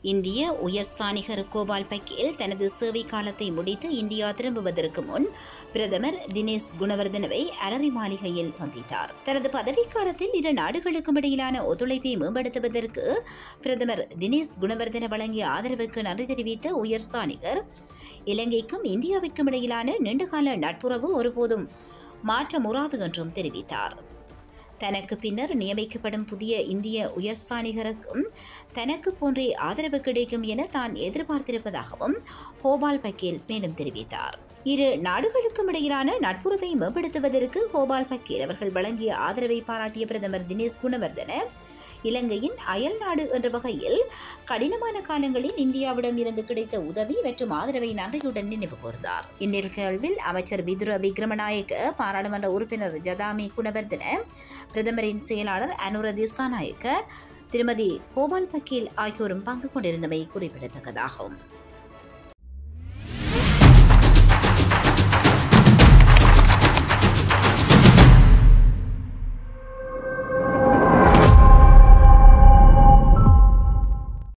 இந்திய உயர் சாணிகர் கோபால் பக்கேல் தனது சேவை காலத்தை முடித்து இந்தியா திரும்புவதற்கு முன் பிரதமர் தினேஷ் குணவர்தனவை அலரி மாளிகையில் சந்தித்தார் தனது பதவிக்காலத்தில் இரு நாடுகளுக்கும் இடையிலான ஒத்துழைப்பை மேம்படுத்துவதற்கு பிரதமர் தினேஷ் குணவர்தன வழங்கிய ஆதரவுக்கு நன்றி தெரிவித்த உயர் சாணிகர் இலங்கைக்கும் இந்தியாவிற்கும் இடையிலான நீண்டகால நட்புறவு ஒருபோதும் மாற்றமுறாது என்றும் தெரிவித்தார் தனக்கு பின்னர் நியமிக்கப்படும் புதிய இந்திய உயர்ஸ்தானிகருக்கும் தனக்கு போன்றே ஆதரவு கிடைக்கும் என தான் எதிர்பார்த்திருப்பதாகவும் ஹோபால் பக்கேல் மேலும் தெரிவித்தார் இரு நாடுகளுக்கும் இடையிலான நட்புறவை மேம்படுத்துவதற்கு ஹோபால் பக்கேல் அவர்கள் வழங்கிய ஆதரவை பாராட்டிய பிரதமர் தினேஷ் குணவர்தன இலங்கையின் அயல் நாடு என்ற வகையில் கடினமான காலங்களில் இந்தியாவிடம் இருந்து கிடைத்த உதவி மற்றும் ஆதரவை நன்றியுடன் நினைவு கூர்ந்தார் இந்நிகழ்வில் அமைச்சர் விதுர விக்ரமநாயக்க பாராளுமன்ற உறுப்பினர் ஜதாமி குணவர்தன பிரதமரின் செயலாளர் அனுர திசாநாயக்க திருமதி கோபால் பக்கீல் ஆகியோரும் பங்கு கொண்டிருந்தமை குறிப்பிடத்தக்கதாகும்